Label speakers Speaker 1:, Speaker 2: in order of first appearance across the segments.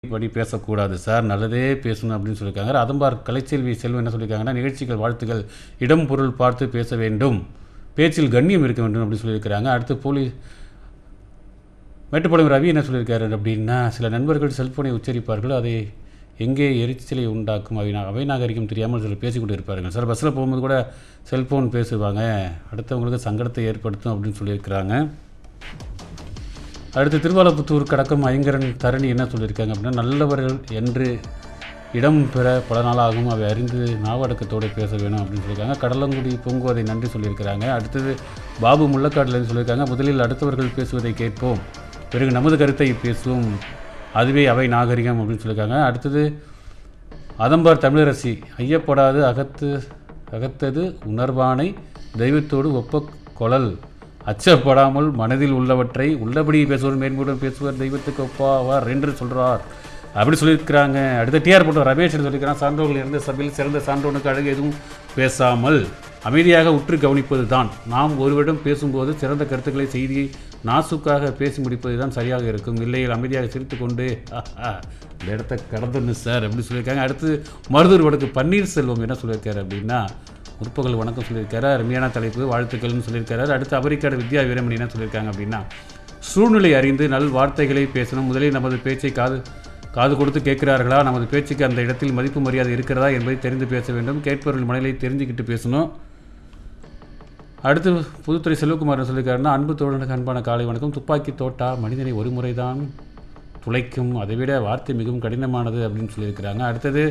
Speaker 1: படி பேசக்கூடாது சார் நல்லதே பேசணும் அப்படின்னு சொல்லியிருக்காங்க அதம்பார் கலைச்செல்வி செல்வம் என்ன சொல்லியிருக்காங்கன்னா நிகழ்ச்சிகள் வாழ்த்துக்கள் இடம் பொருள் பார்த்து பேச வேண்டும் பேச்சில் கண்ணியம் இருக்க வேண்டும் அப்படின்னு சொல்லியிருக்கிறாங்க அடுத்து போலீஸ் மேட்டுப்பாளையம் ரவி என்ன சொல்லியிருக்காரு அப்படின்னா சில நண்பர்கள் செல்போனை உச்சரிப்பார்கள் அதை எங்கே எரிச்சலை உண்டாக்கும் அவை நா- அவை நாகரிகம் தெரியாமல் சிலர் பேசிக்கொண்டு இருப்பார்கள் சார் பஸ்ஸில் போகும்போது கூட செல்போன் பேசுவாங்க அடுத்தவங்களுக்கு சங்கடத்தை ஏற்படுத்தும் அப்படின்னு சொல்லியிருக்கிறாங்க அடுத்து திருவாலப்புத்தூர் கடக்கம் ஐங்கரன் தரணி என்ன சொல்லியிருக்காங்க அப்படின்னா நல்லவர்கள் என்று இடம் பெற பல நாளாகும் அவை அறிந்து நாவடக்கத்தோடு பேச வேணும் அப்படின்னு சொல்லியிருக்காங்க கடலங்குடி பொங்குவதை நன்றி சொல்லியிருக்கிறாங்க அடுத்தது பாபு முள்ளக்காடுலன்னு சொல்லியிருக்காங்க முதலில் அடுத்தவர்கள் பேசுவதை கேட்போம் பிறகு நமது கருத்தை பேசுவோம் அதுவே அவை நாகரிகம் அப்படின்னு சொல்லியிருக்காங்க அடுத்தது அதம்பார் தமிழரசி ஐயப்படாது அகத்து அகத்தது உணர்வானை தெய்வத்தோடு ஒப்ப கொளல் அச்சப்படாமல் மனதில் உள்ளவற்றை உள்ளபடி பேசுவர் மேன்மையுடன் பேசுவர் தெய்வத்துக்கு ஒப்பாவார் என்று சொல்றார் அப்படி சொல்லியிருக்கிறாங்க அடுத்து டிஆர் போட்ட ரமேஷ் சொல்லியிருக்கிறான் சான்றோர்கள் இருந்த சபையில் சிறந்த சான்றோனுக்கு அழகு எதுவும் பேசாமல் அமைதியாக உற்று கவனிப்பது தான் நாம் ஒருவரிடம் பேசும்போது சிறந்த கருத்துக்களை செய்தியை நாசுக்காக பேசி முடிப்பது தான் சரியாக இருக்கும் இல்லையில் அமைதியாக சிரித்துக்கொண்டு இந்த இடத்த கடந்துன்னு சார் அப்படி சொல்லியிருக்காங்க அடுத்து மருதூர் வடக்கு பன்னீர்செல்வம் என்ன சொல்லியிருக்காரு அப்படின்னா முற்பகல் வணக்கம் சொல்லியிருக்காரு அருமையான தலைப்பு வாழ்த்துக்கள்னு சொல்லியிருக்காரு அடுத்து அமெரிக்காடு வித்யா வீரமணி என்ன சொல்லியிருக்காங்க அப்படின்னா சூழ்நிலை அறிந்து நல் வார்த்தைகளை பேசணும் முதலில் நமது பேச்சை காது காது கொடுத்து கேட்கிறார்களா நமது பேச்சுக்கு அந்த இடத்தில் மதிப்பு மரியாதை இருக்கிறதா என்பதை தெரிந்து பேச வேண்டும் கேட்பவர்கள் மனநிலை தெரிஞ்சுக்கிட்டு பேசணும் அடுத்து புதுத்துறை செல்வகுமார் என்ன சொல்லியிருக்காருன்னா அன்பு தோழனுக்கு அன்பான காலை வணக்கம் துப்பாக்கி தோட்டா மனிதனை ஒரு முறைதான் துளைக்கும் அதைவிட வார்த்தை மிகவும் கடினமானது அப்படின்னு சொல்லியிருக்கிறாங்க அடுத்தது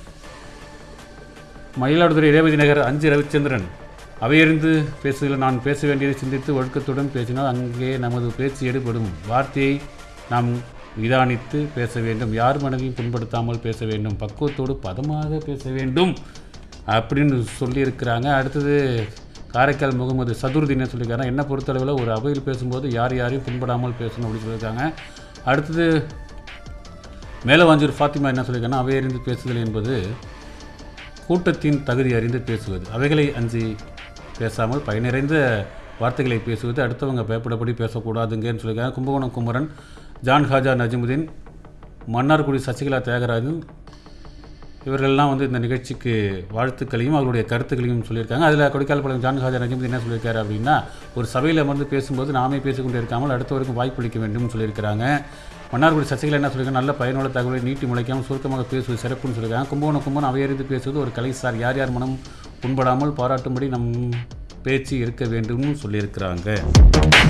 Speaker 1: மயிலாடுதுறை ரேவதி நகர் அஞ்சு ரவிச்சந்திரன் அவையறிந்து பேசுவதில் நான் பேச வேண்டியதை சிந்தித்து ஒழுக்கத்துடன் பேசினால் அங்கே நமது பேச்சு எடுபடும் வார்த்தையை நாம் நிதானித்து பேச வேண்டும் யார் மனதையும் புண்படுத்தாமல் பேச வேண்டும் பக்குவத்தோடு பதமாக பேச வேண்டும் அப்படின்னு சொல்லியிருக்கிறாங்க அடுத்தது காரைக்கால் முகமது சதுர்தீன் என்ன சொல்லியிருக்காங்க என்னை பொறுத்தளவில் ஒரு அவையில் பேசும்போது யார் யாரையும் புண்படாமல் பேசணும் அப்படின்னு சொல்லியிருக்காங்க அடுத்தது மேலவாஞ்சூர் ஃபாத்திமா என்ன சொல்லியிருக்காங்கன்னா அவையறிந்து பேசுதல் என்பது கூட்டத்தின் தகுதி அறிந்து பேசுவது அவைகளை அஞ்சி பேசாமல் பயனிறைந்த வார்த்தைகளை பேசுவது அடுத்தவங்க பயப்படப்படி பேசக்கூடாதுங்கன்னு சொல்லியிருக்காங்க கும்பகோணம் குமரன் ஜான் ஹாஜா நஜிமுதீன் மன்னார்குடி சசிகலா தியாகராஜன் இவர்கள்லாம் வந்து இந்த நிகழ்ச்சிக்கு வாழ்த்துக்களையும் அவருடைய கருத்துக்களையும் சொல்லியிருக்காங்க அதில் கொடைக்கால்பாளையம் ஜான் ஹாஜா நஜிமுதீன் என்ன சொல்லியிருக்காரு அப்படின்னா ஒரு சபையில் அமர்ந்து பேசும்போது நாமே பேசிக்கொண்டு இருக்காமல் அடுத்தவருக்கும் வாய்ப்பளிக்க வேண்டும்னு சொல்லியிருக்கிறாங்க மன்னார்குடி சசிகலா என்ன சொல்லியிருக்காங்க நல்ல பயனுள்ள தகவலை நீட்டி முளைக்காமல் சுருக்கமாக பேசுவது சிறப்புன்னு சொல்லியிருக்காங்க கும்பகோணம் கும்பகோணம் அவையறிந்து பேசுவது ஒரு கலை சார் யார் யார் மனம் புண்படாமல் பாராட்டும்படி நம் பேச்சு இருக்க வேண்டும்னு சொல்லியிருக்கிறாங்க